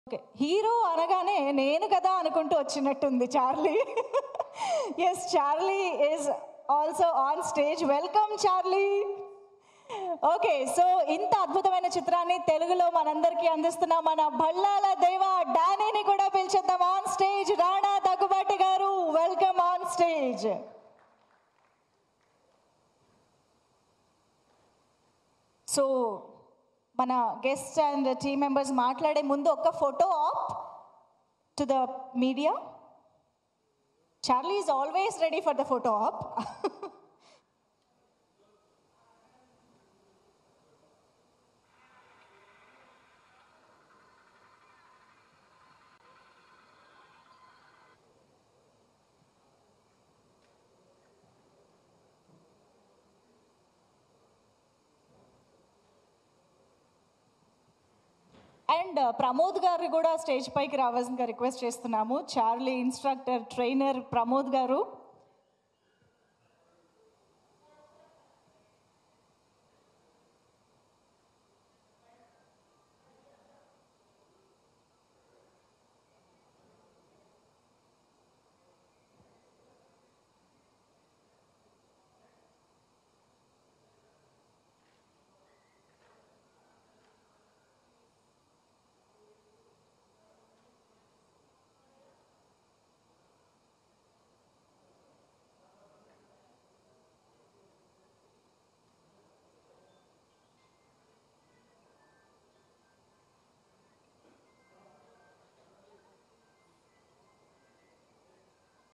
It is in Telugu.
ఓకే హీరో అనగానే నేను కదా అనుకుంటూ వచ్చినట్టుంది Charlie yes Charlie is also on stage welcome Charlie okay so ఇంత అద్భుతమైన చిత్రాన్ని తెలుగులో మనందరికీ అందిస్తున్న మన బళ్ళాల దేవ డానీని కూడా పిలిచేద్దాం ఆన్ స్టేజ్ రాణా దగ్గుబాటి గారు వెల్కమ్ ఆన్ స్టేజ్ సో మన గెస్ట్ అండ్ టీమ్ మెంబర్స్ మాట్లాడే ముందు ఒక్క photo op to the media Charlie is always ready for the photo op and Pramod గారు కూడా స్టేజ్ పైకి రావాల్సిందిగా రిక్వెస్ట్ చేస్తున్నాము చార్లీ ఇన్స్ట్రక్టర్ ట్రైనర్ ప్రమోద్ గారు